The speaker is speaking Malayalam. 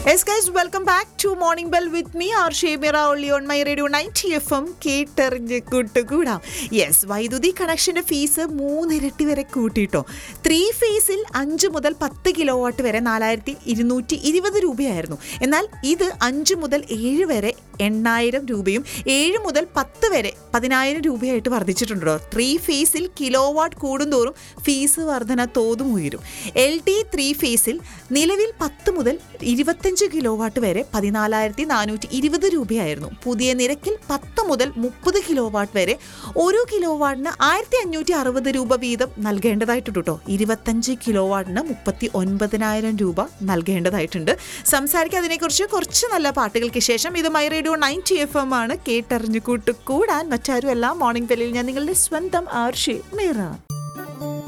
yes guys welcome back to morning bell with me R Shemira only on my radio ninety F M കേട്ടെറിഞ്ഞ് കൂട്ടുകൂടാം യെസ് വൈദ്യുതി കണക്ഷൻ്റെ ഫീസ് മൂന്നിരട്ടി വരെ കൂട്ടിയിട്ടോ ത്രീ ഫേസിൽ അഞ്ച് മുതൽ പത്ത് കിലോ വാട്ട് വരെ നാലായിരത്തി ഇരുന്നൂറ്റി ഇരുപത് രൂപയായിരുന്നു എന്നാൽ ഇത് അഞ്ച് മുതൽ ഏഴ് വരെ എണ്ണായിരം രൂപയും ഏഴ് മുതൽ പത്ത് വരെ പതിനായിരം രൂപയായിട്ട് വർദ്ധിച്ചിട്ടുണ്ടോ ത്രീ ഫേസിൽ കിലോ വാട്ട് കൂടുന്തോറും ഫീസ് വർധന തോതും ഉയരും എൽ ടി ത്രീ ഫേസിൽ നിലവിൽ പത്ത് മുതൽ ഇരുപത്തഞ്ച് കിലോ വാട്ട് വരെ പതിനാലായിരത്തി നാനൂറ്റി ഇരുപത് രൂപയായിരുന്നു പുതിയ നിരക്കിൽ പത്ത് മുതൽ മുപ്പത് കിലോ വാട്ട് വരെ ഓരോ കിലോ വാട്ടിന് ആയിരത്തി അഞ്ഞൂറ്റി അറുപത് രൂപ വീതം നൽകേണ്ടതായിട്ടുണ്ട് കേട്ടോ ഇരുപത്തഞ്ച് കിലോ വാട്ടിന് മുപ്പത്തി ഒൻപതിനായിരം രൂപ നൽകേണ്ടതായിട്ടുണ്ട് സംസാരിക്കുക അതിനെക്കുറിച്ച് കുറച്ച് നല്ല പാട്ടുകൾക്ക് ശേഷം ഇത് my radio ninety F M ആണ് കേട്ടറിഞ്ഞു കൂട്ട് കൂടാൻ മറ്റാരും എല്ലാം മോർണിംഗ് വെല്ലിൽ ഞാൻ നിങ്ങളുടെ സ്വന്തം ആർഷി മീറ